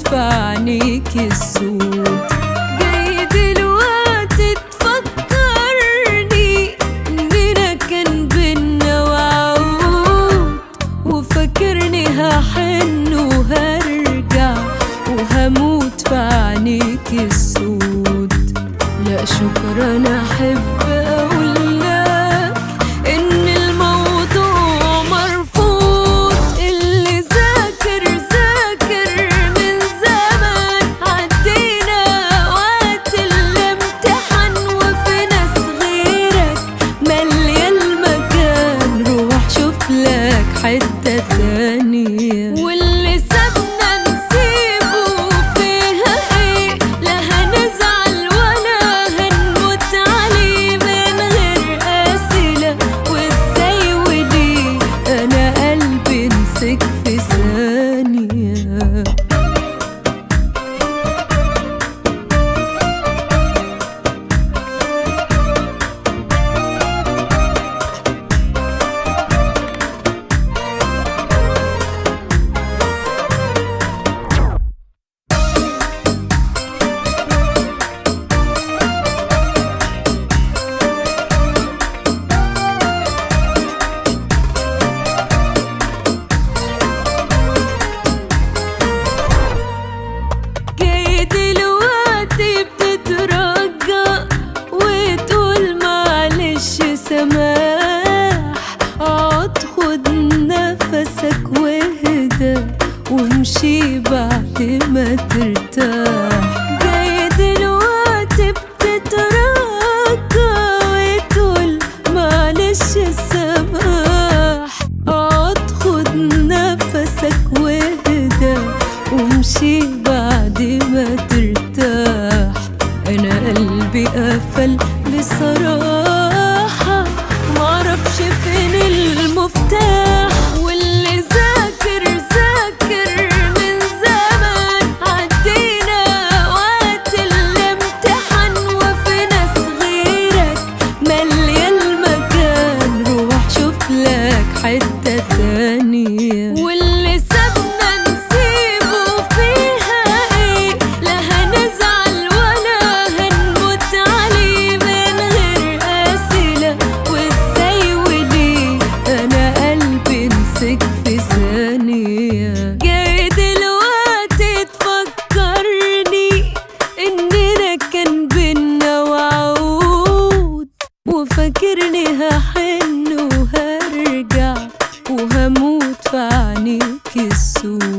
في عينيك السود جاي دلوقتي تفكرني اننا كان بينا وعود وفاكرني هحن وهرجع وهموت في عينيك السود لا شكرا انا احب اقول لك ان الموضوع مرفوض اللي ذاكر ذاكر من زمان عدينا وقت الامتحان وفي ناس غيرك مالية المكان روح شوف لك حتة تانية واللي سابنا نسيبه فيها ايه لا هنزعل ولا هنموت عليه من غير أسئلة وازاي وليه انا قلبي مسك في ثانية جاي دلوقتي بتترجى وتقول معلش سماح اقعد خد نفسك واهدى وامشي بعد ما ترتاح جاي دلوقتي بتترجى وتقول معلش سماح اقعد خد نفسك واهدى وامشي بعد ما ترتاح انا قلبي قفل بصراحة معرفش فين المفتاح واللي ذاكر ذاكر من زمان عدينا وقت الامتحان وفي ناس غيرك مالية المكان روح شوف لك حتة تانية واللي سابنا نسيبه فيها ايه لا هنزعل ولا هنموت عليه من غير أسئلة وازاي وليه انا قلبي مسك في ثانية جاي دلوقتي تفكرني اننا كان بينا وعود وفاكرني هحن وهرجع وهموت في عينيك السود